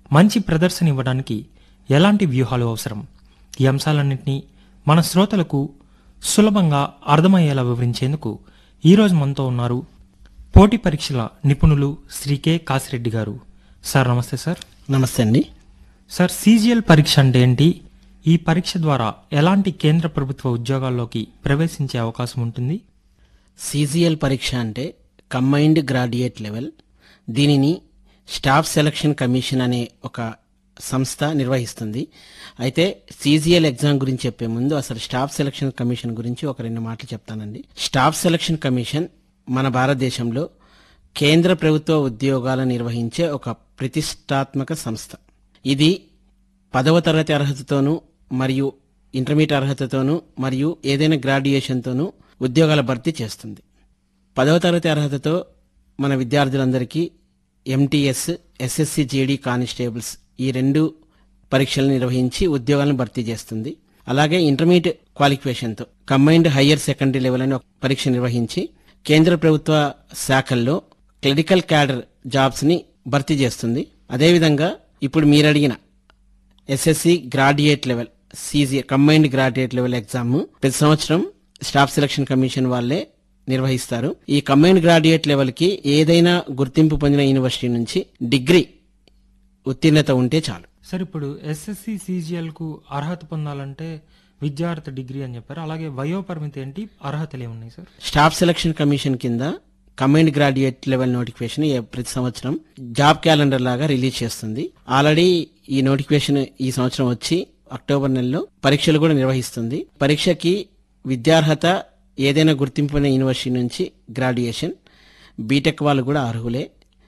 మంచి ప్రదర్శన ఇవ్వడానికి ఎలాంటి వ్యూహాలు అవసరం ఈ అంశాలన్నింటినీ మన శ్రోతలకు సులభంగా అర్థమయ్యేలా వివరించేందుకు ఈరోజు మనతో ఉన్నారు పోటీ పరీక్షల నిపుణులు శ్రీ కె కాసిరెడ్డి గారు సార్ నమస్తే సార్ నమస్తే అండి సార్ సీజీఎల్ పరీక్ష అంటే ఏంటి ఈ పరీక్ష ద్వారా ఎలాంటి కేంద్ర ప్రభుత్వ ఉద్యోగాల్లోకి ప్రవేశించే అవకాశం ఉంటుంది సీజీఎల్ పరీక్ష అంటే కంబైన్డ్ గ్రాడ్యుయేట్ లెవెల్ దీనిని స్టాఫ్ సెలక్షన్ కమిషన్ అనే ఒక సంస్థ నిర్వహిస్తుంది అయితే సీజీఎల్ ఎగ్జామ్ గురించి చెప్పే ముందు అసలు స్టాఫ్ సెలక్షన్ కమిషన్ గురించి ఒక రెండు మాటలు చెప్తానండి స్టాఫ్ సెలక్షన్ కమిషన్ మన భారతదేశంలో కేంద్ర ప్రభుత్వ ఉద్యోగాలను నిర్వహించే ఒక ప్రతిష్టాత్మక సంస్థ ఇది పదవ తరగతి అర్హతతోనూ మరియు ఇంటర్మీడియట్ అర్హతతోనూ మరియు ఏదైనా గ్రాడ్యుయేషన్తోనూ ఉద్యోగాల భర్తీ చేస్తుంది పదవ తరగతి అర్హతతో మన విద్యార్థులందరికీ ఎంటీఎస్ ఎస్ఎస్సి జేడీ కానిస్టేబుల్స్ ఈ రెండు పరీక్షలు నిర్వహించి ఉద్యోగాలను భర్తీ చేస్తుంది అలాగే ఇంటర్మీడియట్ క్వాలిఫికేషన్తో కంబైన్డ్ హయ్యర్ సెకండరీ లెవెల్ అని ఒక పరీక్ష నిర్వహించి కేంద్ర ప్రభుత్వ శాఖల్లో క్లరికల్ క్యాడర్ జాబ్స్ ని భర్తీ చేస్తుంది అదేవిధంగా ఇప్పుడు మీరు అడిగిన SSC graduate level CG combined graduate level exam ప్రతి సంవత్సరం స్టాఫ్ సెలక్షన్ కమిషన్ వాళ్ళే నిర్వహిస్తారు ఈ కంబైన్డ్ గ్రాడ్యుయేట్ లెవెల్ కి ఏదైనా గుర్తింపు పొందిన యూనివర్సిటీ నుంచి డిగ్రీ ఉత్తీర్ణత ఉంటే చాలు సార్ ఇప్పుడు ఎస్ఎస్సి సీజీఎల్ కు అర్హత పొందాలంటే విద్యార్థి డిగ్రీ అని చెప్పారు అలాగే వయోపరిమితి ఏంటి అర్హతలు ఏమున్నాయి సార్ స్టాఫ్ సెలక్షన్ కమిషన్ కింద కంబైన్డ్ గ్రాడ్యుయేట్ లెవెల్ నోటిఫికేషన్ ఏ- ప్రతి సంవత్సరం జాబ్ క్యాలెండర్ లాగా రిలీజ్ చేస్తుంది ఆల్రెడీ ఈ నోటిఫికేషన్ ఈ సంవత్సరం వచ్చి అక్టోబర్ నెలలో పరీక్షలు కూడా నిర్వహిస్తుంది పరీక్షకి విద్యార్హత ఏదైనా గుర్తింపున యూనివర్సిటీ నుంచి గ్రాడ్యుయేషన్ బీటెక్ వాళ్ళు కూడా అర్హులే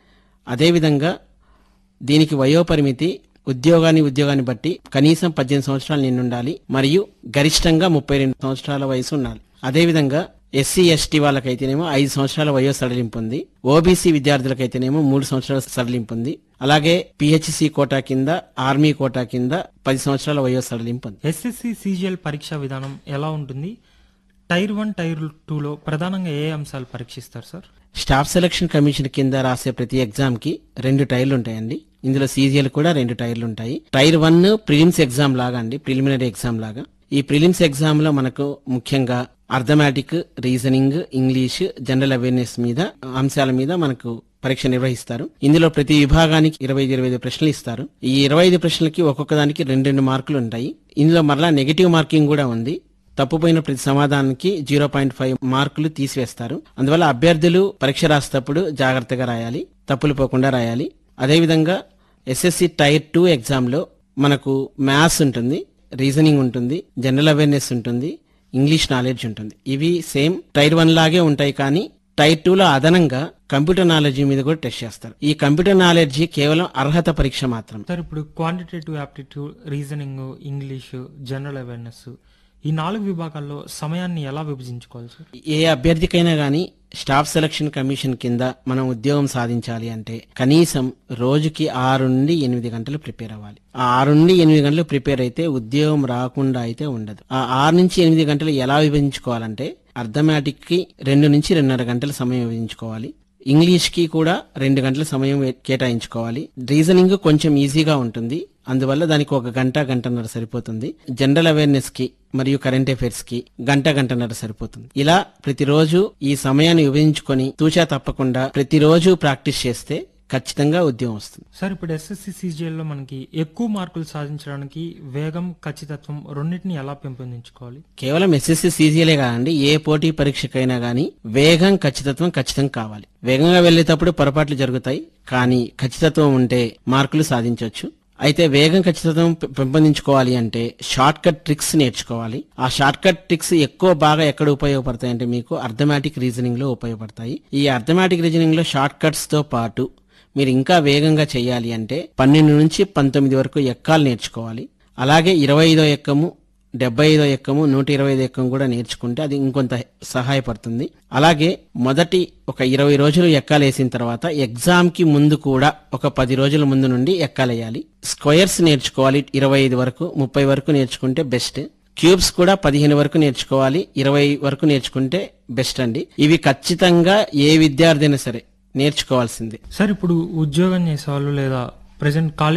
అదేవిధంగా దీనికి వయోపరిమితి ఉద్యోగాన్ని ఉద్యోగాన్ని బట్టి కనీసం పద్దెనిమిది సంవత్సరాలు నిండి ఉండాలి మరియు గరిష్టంగా ముప్పై రెండు సంవత్సరాల వయసు ఉండాలి అదేవిధంగా ఎస్సీ ఎస్టీ వాళ్ళకైతేనేమో ఐదు సంవత్సరాల వయో సడలింపు ఉంది ఓబీసీ విద్యార్థులకైతేనేమో మూడు సంవత్సరాల సడలింపు ఉంది అలాగే పిహెచ్సి కోటా కింద ఆర్మీ కోటా కింద పది సంవత్సరాల వయో సడలింపు ఉంది ఎస్ఎస్సి సీజీఎల్ పరీక్షా విధానం ఎలా ఉంటుంది టైర్ వన్ టైర్ టూలో ప్రధానంగా ఏ అంశాలు పరీక్షిస్తారు సార్ స్టాఫ్ సెలక్షన్ కమిషన్ కింద రాసే ప్రతి ఎగ్జామ్ కి రెండు టైర్లు ఉంటాయండి ఇందులో సీజీఎల్ కూడా రెండు టైర్లు ఉంటాయి టైర్ వన్ ప్రిలిమ్స్ ఎగ్జామ్ లాగా అండి ప్రిలిమినరీ ఎగ్జామ్ లాగా ఈ ప్రిలిమ్స్ ఎగ్జామ్ లో మనకు ముఖ్యంగా arithmetic reasoning English general awareness మీద అంశాల మీద మనకు పరీక్ష నిర్వహిస్తారు ఇందులో ప్రతి విభాగానికి ఇరవై ఐదు ఇరవై ఐదు ప్రశ్నలు ఇస్తారు ఈ ఇరవై ఐదు ప్రశ్నలకి ఒక్కొక్క దానికి రెండు రెండు మార్కులు ఉంటాయి ఇందులో మరలా నెగిటివ్ మార్కింగ్ కూడా ఉంది తప్పుపోయిన ప్రతి సమాధానానికి జీరో పాయింట్ ఫైవ్ మార్కులు తీసివేస్తారు అందువల్ల అభ్యర్థులు పరీక్ష రాసేటప్పుడు జాగ్రత్తగా రాయాలి తప్పులు పోకుండా రాయాలి అదేవిధంగా ఎస్ఎస్సి టైర్ టూ ఎగ్జామ్లో మనకు మ్యాథ్స్ ఉంటుంది రీజనింగ్ ఉంటుంది జనరల్ అవేర్నెస్ ఉంటుంది ఇంగ్లీష్ నాలెడ్జ్ ఉంటుంది ఇవి సేమ్ టైర్ వన్ లాగే ఉంటాయి కానీ టైర్ టూలో అదనంగా కంప్యూటర్ నాలెడ్జ్ మీద కూడా టెస్ట్ చేస్తారు ఈ కంప్యూటర్ నాలెడ్జ్ కేవలం అర్హత పరీక్ష మాత్రం సార్ ఇప్పుడు quantitative aptitude reasoning English general awareness ఈ నాలుగు విభాగాల్లో సమయాన్ని ఎలా విభజించుకోవాలి సార్ ఏ అభ్యర్థికైనా గానీ స్టాఫ్ సెలక్షన్ కమిషన్ కింద మనం ఉద్యోగం సాధించాలి అంటే కనీసం రోజుకి ఆరు నుండి ఎనిమిది గంటలు ప్రిపేర్ అవ్వాలి ఆ ఆరు నుండి ఎనిమిది గంటలు ప్రిపేర్ అయితే ఉద్యోగం రాకుండా అయితే ఉండదు ఆ ఆరు నుంచి ఎనిమిది గంటలు ఎలా విభజించుకోవాలంటే అర్థమాటిక్ కి రెండు నుంచి రెండున్నర గంటల సమయం విభజించుకోవాలి ఇంగ్లీష్ కి కూడా రెండు గంటల సమయం కేటాయించుకోవాలి రీజనింగ్ కొంచెం ఈజీగా ఉంటుంది అందువల్ల దానికి ఒక గంట గంటన్నర సరిపోతుంది జనరల్ అవేర్నెస్ కి మరియు కరెంట్ అఫైర్స్ కి గంట గంటన్నర సరిపోతుంది ఇలా ప్రతిరోజు ఈ సమయాన్ని విభజించుకొని తూచా తప్పకుండా ప్రతిరోజు ప్రాక్టీస్ చేస్తే ఖచ్చితంగా ఉద్యోగం వస్తుంది సార్ ఇప్పుడు ఎస్ఎస్సి సీజీఎల్ లో మనకి ఎక్కువ మార్కులు సాధించడానికి వేగం ఖచ్చితత్వం రెండింటిని ఎలా పెంపొందించుకోవాలి కేవలం ఎస్ఎస్సి సీజీలే కాదండి ఏ పోటీ పరీక్షకైనా గానీ వేగం ఖచ్చితత్వం ఖచ్చితంగా కావాలి వేగంగా వెళ్లేటప్పుడు పొరపాట్లు జరుగుతాయి కానీ ఖచ్చితత్వం ఉంటే మార్కులు సాధించవచ్చు అయితే వేగం ఖచ్చితత్వం పె- పెంపొందించుకోవాలి అంటే షార్ట్ కట్ ట్రిక్స్ నేర్చుకోవాలి ఆ షార్ట్ కట్ ట్రిక్స్ ఎక్కువ బాగా ఎక్కడ ఉపయోగపడతాయి అంటే మీకు అర్థమాటిక్ రీజనింగ్ లో ఉపయోగపడతాయి ఈ అర్థమాటిక్ రీజనింగ్ లో షార్ట్ కట్స్ తో పాటు మీరు ఇంకా వేగంగా చేయాలి అంటే పన్నెండు నుంచి పంతొమ్మిది వరకు ఎక్కాలు నేర్చుకోవాలి అలాగే ఇరవై ఐదో ఎక్కము డెబ్బై ఐదో ఎక్కము నూట ఇరవై ఐదో ఎక్కం కూడా నేర్చుకుంటే అది ఇంకొంత సహాయపడుతుంది అలాగే మొదటి ఒక ఇరవై రోజులు ఎక్కాలేసిన తర్వాత ఎగ్జామ్ కి ముందు కూడా ఒక పది రోజుల ముందు నుండి ఎక్కాలేయాలి స్క్వయర్స్ నేర్చుకోవాలి ఇరవై ఐదు వరకు ముప్పై వరకు నేర్చుకుంటే బెస్ట్ క్యూబ్స్ కూడా పదిహేను వరకు నేర్చుకోవాలి ఇరవై వరకు నేర్చుకుంటే బెస్ట్ అండి ఇవి ఖచ్చితంగా ఏ విద్యార్థి అయినా సరే నేర్చుకోవాల్సిందే సార్ ఇప్పుడు ఉద్యోగం చేసేవాళ్ళు లేదా ప్రజెంట్ కాలేజ్